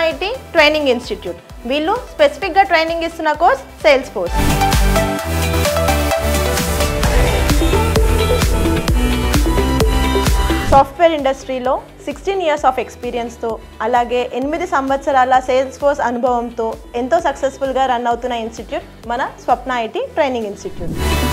IT training institute వీళ్ళు స్పెసిఫిక్గా training ఇస్తున్న కోర్స్ సేల్స్ ఫోర్స్ సాఫ్ట్వేర్ ఇండస్ట్రీలో సిక్స్టీన్ ఇయర్స్ ఆఫ్ ఎక్స్పీరియన్స్తో అలాగే ఎనిమిది సంవత్సరాల సేల్స్ ఫోర్స్ అనుభవంతో ఎంతో సక్సెస్ఫుల్గా రన్ అవుతున్న ఇన్స్టిట్యూట్ మన స్వప్న ఐటీ ట్రైనింగ్ ఇన్స్టిట్యూట్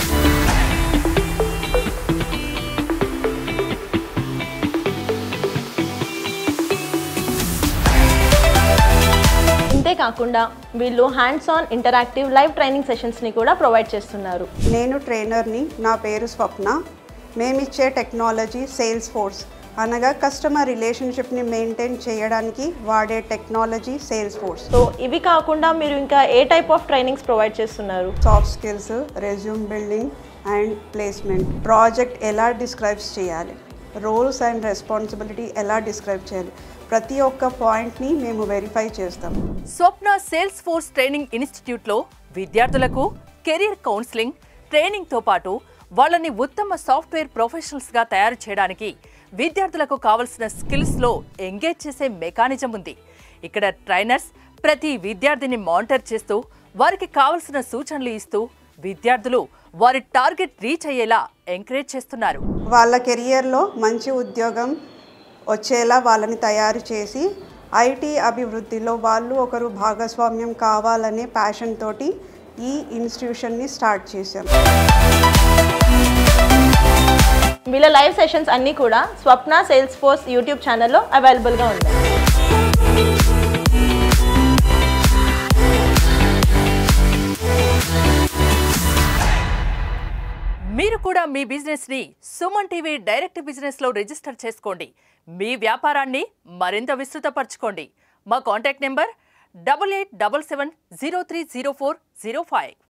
ఇంతే కాకుండా వీళ్ళు hands on interactive live training సెషన్స్ని కూడా ప్రొవైడ్ చేస్తున్నారు నేను ట్రైనర్ని నా పేరు స్వప్న మేమిచ్చే టెక్నాలజీ సేల్స్ ఫోర్స్ అనగా కస్టమర్ రిలేషన్షిప్ని మెయింటైన్ చేయడానికి వాడే టెక్నాలజీ సేల్స్ ఫోర్స్ సో ఇవి కాకుండా మీరు ఇంకా ఏ టైప్ ఆఫ్ ట్రైనింగ్స్ ప్రొవైడ్ చేస్తున్నారు soft skills resume building and placement project ఎలా డిస్క్రైబ్స్ చేయాలి రోల్స్ అండ్ రెస్పాన్సిబిలిటీ ఎలా డిస్క్రైబ్ చేయాలి ప్రతి ఒక్క పాయింట్ని మేము వెరిఫై చేస్తాం స్వప్న సేల్స్ ఫోర్స్ ట్రైనింగ్ ఇన్స్టిట్యూట్లో విద్యార్థులకు కెరీర్ కౌన్సిలింగ్ ట్రైనింగ్తో పాటు వాళ్ళని ఉత్తమ సాఫ్ట్వేర్ ప్రొఫెషనల్స్గా తయారు చేయడానికి విద్యార్థులకు కావలసిన స్కిల్స్లో ఎంగేజ్ చేసే మెకానిజం ఉంది ఇక్కడ ట్రైనర్స్ ప్రతి విద్యార్థిని మానిటర్ చేస్తూ వారికి కావలసిన సూచనలు ఇస్తూ విద్యార్థులు వారి టార్గెట్ రీచ్ అయ్యేలా ఎంకరేజ్ చేస్తున్నారు వాళ్ళ కెరియర్లో మంచి ఉద్యోగం వచ్చేలా వాళ్ళని తయారు చేసి ఐటీ అభివృద్ధిలో వాళ్ళు ఒకరు భాగస్వామ్యం కావాలనే ప్యాషన్ తోటి ఈ ఇన్స్టిట్యూషన్ని స్టార్ట్ చేశాం వీళ్ళ లైవ్ సెషన్స్ అన్నీ కూడా స్వప్న సేల్స్ ఫోర్స్ యూట్యూబ్ ఛానల్లో అవైలబుల్గా ఉన్నాయి మీరు కూడా మీ బిజినెస్ ని సుమన్ టీవీ డైరెక్ట్ బిజినెస్ లో రిజిస్టర్ చేసుకోండి మీ వ్యాపారాన్ని మరింత విస్తృతపరచుకోండి మా contact number double eight double seven zero three zero four zero five